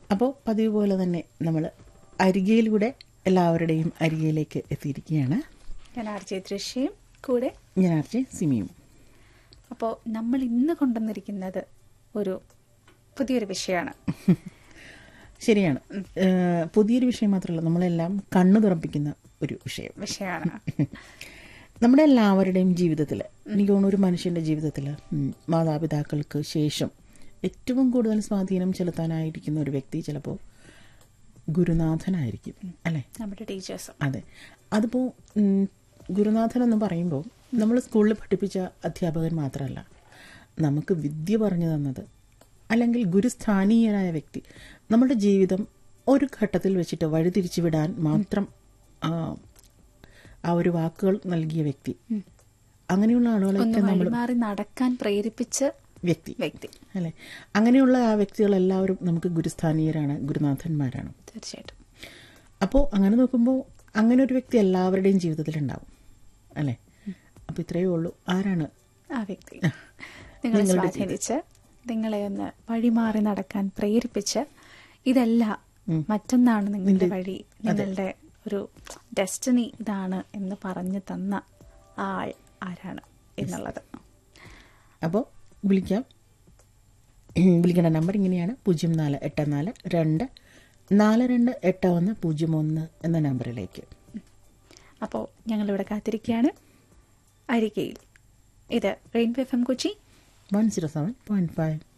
അപ്പോൾ പതിവ് പോലെ തന്നെ നമ്മൾ അരികയിലൂടെ എല്ലാവരുടെയും അരികയിലേക്ക് എത്തിയിരിക്കുകയാണ് ഞാൻ ആർ ജെ ദൃശ്യം കൂടെ ഞാൻ ആർച്ചെ സിമിയും അപ്പോൾ നമ്മൾ ഇന്ന് കൊണ്ടുവന്നിരിക്കുന്നത് ഒരു പുതിയൊരു വിഷയമാണ് ശരിയാണ് ഏഹ് പുതിയൊരു വിഷയം മാത്രമല്ല നമ്മളെല്ലാം കണ്ണു തുറപ്പിക്കുന്ന ഒരു വിഷയം വിഷയമാണ് നമ്മുടെ എല്ലാവരുടെയും ജീവിതത്തിൽ എനിക്ക് തോന്നുന്നു ഒരു മനുഷ്യന്റെ ജീവിതത്തിൽ മാതാപിതാക്കൾക്ക് ശേഷം ഏറ്റവും കൂടുതൽ സ്വാധീനം ചെലുത്താനായിരിക്കുന്ന ഒരു വ്യക്തി ചിലപ്പോൾ ഗുരുനാഥനായിരിക്കും അല്ലേ നമ്മുടെ ടീച്ചേഴ്സ് അതെ അതിപ്പോൾ ഗുരുനാഥൻ എന്ന് പറയുമ്പോൾ നമ്മൾ സ്കൂളിൽ പഠിപ്പിച്ച അധ്യാപകൻ മാത്രമല്ല നമുക്ക് വിദ്യ പറഞ്ഞു തന്നത് അല്ലെങ്കിൽ ഗുരുസ്ഥാനീയനായ വ്യക്തി നമ്മുടെ ജീവിതം ഒരു ഘട്ടത്തിൽ വെച്ചിട്ട് വഴിതിരിച്ചു വിടാൻ മാത്രം ആ, ആ ഒരു വാക്കുകൾ നൽകിയ വ്യക്തി അങ്ങനെയുള്ള ഒന്ന് ആളുകളൊക്കെ നമ്മൾ വഴിമാറി നടക്കാൻ പ്രേരിപ്പിച്ച വ്യക്തി വ്യക്തി അല്ലേ അങ്ങനെയുള്ള ആ വ്യക്തികളെല്ലാവരും നമുക്ക് ഗുരുസ്ഥാനീയരാണ് ഗുരുനാഥന്മാരാണ് തീർച്ചയായിട്ടും അപ്പോൾ അങ്ങനെ നോക്കുമ്പോൾ അങ്ങനെ ഒരു വ്യക്തി എല്ലാവരുടെയും ജീവിതത്തിൽ ഉണ്ടാവും അല്ലേ അപ്പോൾ ഇത്രയേ ഉള്ളൂ ആരാണ് ആ വ്യക്തി നിങ്ങളെ സ്വാധീനിച്ച് നിങ്ങളെ ഒന്ന് വഴിമാറി നടക്കാൻ പ്രേരിപ്പിച്ച് ഇതല്ല മറ്റൊന്നാണ് നിങ്ങളുടെ വഴി നിങ്ങളുടെ ഒരു ഡെസ്റ്റിനി ഇതാണ് എന്ന് പറഞ്ഞു തന്ന ആൾ ആരാണ് എന്നുള്ളത് അപ്പോൾ വിളിക്കാം വിളിക്കേണ്ട നമ്പർ ഇങ്ങനെയാണ് പൂജ്യം നാല് എട്ട് നാല് രണ്ട് നാല് രണ്ട് എട്ട് ഒന്ന് പൂജ്യം ഒന്ന് എന്ന നമ്പറിലേക്ക് അപ്പോൾ ഞങ്ങളിവിടെ കാത്തിരിക്കുകയാണ് അരികയിൽ ഇത് rainbow F M Kochi one zero seven point five